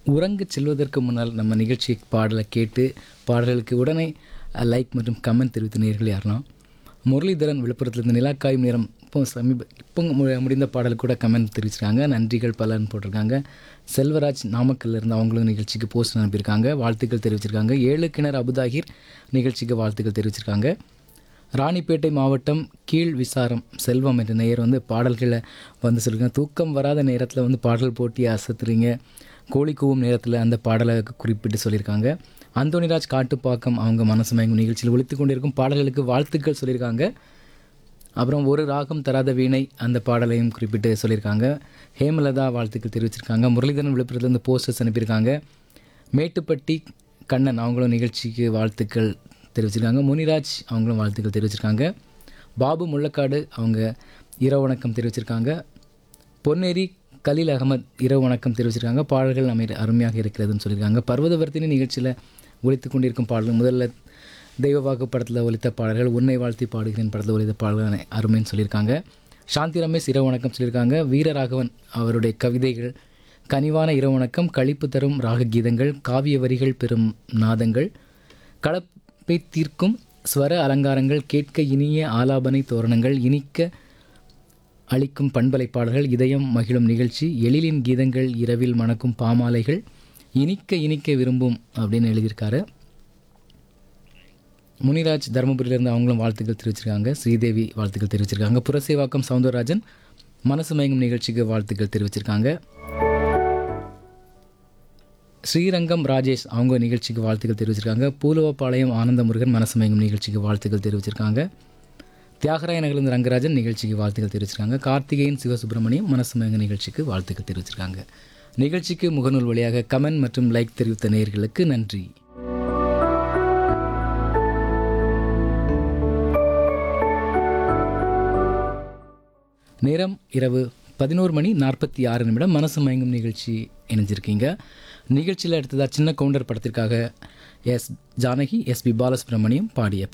உறங்கச் செல்வதற்கு முன்னால் நம்ம நிகழ்ச்சி பாடலை கேட்டு பாடல்களுக்கு உடனே லைக் மற்றும் கமெண்ட் தெரிவித்த நேர்கள் யாரெல்லாம் முரளிதரன் விழுப்புரத்துலேருந்து நிலாக்காயும் நேரம் இப்போ சமீப இப்போ மு- முடிந்த பாடல் கூட கமெண்ட் தெரிவிச்சிருக்காங்க நன்றிகள் பலன் போட்டிருக்காங்க செல்வராஜ் நாமக்கல்ல இருந்து அவங்களும் நிகழ்ச்சிக்கு போஸ்ட் அனுப்பியிருக்காங்க வாழ்த்துக்கள் தெரிவிச்சிருக்காங்க ஏழு கிணறு அபுதாகிர் நிகழ்ச்சிக்கு வாழ்த்துக்கள் தெரிவிச்சிருக்காங்க ராணிப்பேட்டை மாவட்டம் கீழ் விசாரம் செல்வம் என்ற நேயர் வந்து பாடல்களை வந்து சொல்லியிருக்காங்க தூக்கம் வராத நேரத்தில் வந்து பாடல் போட்டி அசத்துறீங்க கோழி கூவும் நேரத்தில் அந்த பாடலை குறிப்பிட்டு சொல்லியிருக்காங்க அந்தோனிராஜ் காட்டுப்பாக்கம் அவங்க மனசு மயங்கும் நிகழ்ச்சியில் ஒழித்து கொண்டிருக்கும் பாடல்களுக்கு வாழ்த்துக்கள் சொல்லியிருக்காங்க அப்புறம் ஒரு ராகம் தராத வீணை அந்த பாடலையும் குறிப்பிட்டு சொல்லியிருக்காங்க ஹேமலதா வாழ்த்துக்கள் தெரிவிச்சிருக்காங்க முரளிதரன் விழுப்புரத்துலேருந்து போஸ்டர்ஸ் அனுப்பியிருக்காங்க மேட்டுப்பட்டி கண்ணன் அவங்களும் நிகழ்ச்சிக்கு வாழ்த்துக்கள் தெரிவிச்சிருக்காங்க முனிராஜ் அவங்களும் வாழ்த்துக்கள் தெரிவிச்சிருக்காங்க பாபு முள்ளக்காடு அவங்க இரவு வணக்கம் தெரிவிச்சிருக்காங்க பொன்னேரி கலீல் அகமத் இரவு வணக்கம் தெரிவிச்சிருக்காங்க பாடல்கள் அமை அருமையாக இருக்கிறதுன்னு சொல்லியிருக்காங்க பர்வதவர்த்தினி நிகழ்ச்சியில் ஒழித்து கொண்டிருக்கும் பாடல்கள் முதல்ல தெய்வ வாக்கு படத்தில் ஒலித்த பாடல்கள் உன்னை வாழ்த்தி பாடுகிறேன் படத்தில் ஒலித்த பாடல்கள் அருமைன்னு சொல்லியிருக்காங்க சாந்தி ரமேஷ் இரவு வணக்கம் சொல்லியிருக்காங்க வீரராகவன் அவருடைய கவிதைகள் கனிவான இரவு வணக்கம் களிப்பு தரும் ராக கீதங்கள் காவிய வரிகள் பெறும் நாதங்கள் கலப்பை தீர்க்கும் ஸ்வர அலங்காரங்கள் கேட்க இனிய ஆலாபனை தோரணங்கள் இனிக்க அளிக்கும் பண்பலை பாடல்கள் இதயம் மகிழும் நிகழ்ச்சி எழிலின் கீதங்கள் இரவில் மணக்கும் பாமாலைகள் இனிக்க இனிக்க விரும்பும் அப்படின்னு எழுதியிருக்காரு முனிராஜ் தருமபுரியிலேருந்து அவங்களும் வாழ்த்துக்கள் தெரிவிச்சிருக்காங்க ஸ்ரீதேவி வாழ்த்துக்கள் தெரிவிச்சிருக்காங்க புரசேவாக்கம் சவுந்தரராஜன் மனசு மயங்கும் நிகழ்ச்சிக்கு வாழ்த்துக்கள் தெரிவிச்சிருக்காங்க ஸ்ரீரங்கம் ராஜேஷ் அவங்க நிகழ்ச்சிக்கு வாழ்த்துக்கள் தெரிவிச்சிருக்காங்க பூலுவப்பாளையம் ஆனந்த முருகன் மனசு மயங்கும் நிகழ்ச்சிக்கு வாழ்த்துக்கள் தெரிவிச்சிருக்காங்க தியாகராய நகர்லேருந்து ரங்கராஜன் நிகழ்ச்சிக்கு வாழ்த்துக்கள் தெரிவிச்சிருக்காங்க கார்த்திகேயன் சிவசுப்பிரமணியம் மனசு மயங்க நிகழ்ச்சிக்கு வாழ்த்துக்கள் தெரிவிச்சிருக்காங்க நிகழ்ச்சிக்கு முகநூல் வழியாக கமெண்ட் மற்றும் லைக் தெரிவித்த நேயர்களுக்கு நன்றி நேரம் இரவு பதினோரு மணி நாற்பத்தி ஆறு நிமிடம் மனசு மயங்கும் நிகழ்ச்சி இணைஞ்சிருக்கீங்க நிகழ்ச்சியில் அடுத்ததாக சின்ன கவுண்டர் படத்திற்காக S Janaki S P Balasubrahmanyam பாடிய